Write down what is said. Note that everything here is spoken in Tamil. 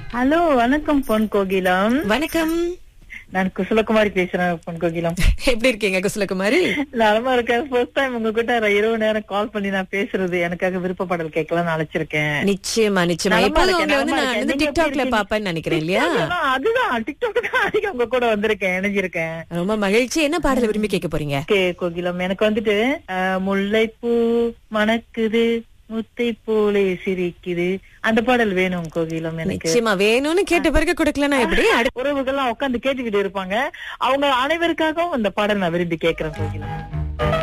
ஹலோ வணக்கம் பொன் கோகிலம் வணக்கம் நான் குசலகுமாரி பேசுறேன் பொன் கோகிலம் எப்படி இருக்கீங்க குசலகுமாரி நலமா இருக்கேன் ஃபர்ஸ்ட் டைம் உங்ககிட்ட இரவு நேரம் கால் பண்ணி நான் பேசுறது எனக்காக விருப்பப்பாடல் கேட்கலாம்னு அழைச்சிருக்கேன் நிச்சயமா நிச்சயமா நலமா இப்போ இருக்கேன், உங்களை வந்து நலமா நான் இருக்கேன். வந்து நீங்க எப்படி டிக்டாக்ல இருக்கீங்க? பாப்பேன்னு நினைக்கிறேன் இல்லையா TikTok தான், அதுதான் டிக்டாக் தான் அதிகம் உங்க கூட வந்திருக்கேன் இணைஞ்சிருக்கேன் ரொம்ப மகிழ்ச்சி என்ன பாடல விரும்பி கேட்க போறீங்க ஓகே கோகிலம் எனக்கு வந்துட்டு அஹ், முல்லைப்பூ மணக்குது முத்தை போலே சிரிக்குது அந்த பாடல் வேணும் கோகிலம் எனக்கு நிச்சயமா வேணும்னு கேட்ட பிறகு கொடுக்கலன்னா எப்படி அடுத்த உறவுகள்லாம் உட்கார்ந்து கேட்டுக்கிட்டு இருப்பாங்க அவங்க அனைவருக்காகவும் இந்த பாடல் நான் விரும்பி கேட்கிறேன் கோகிலம்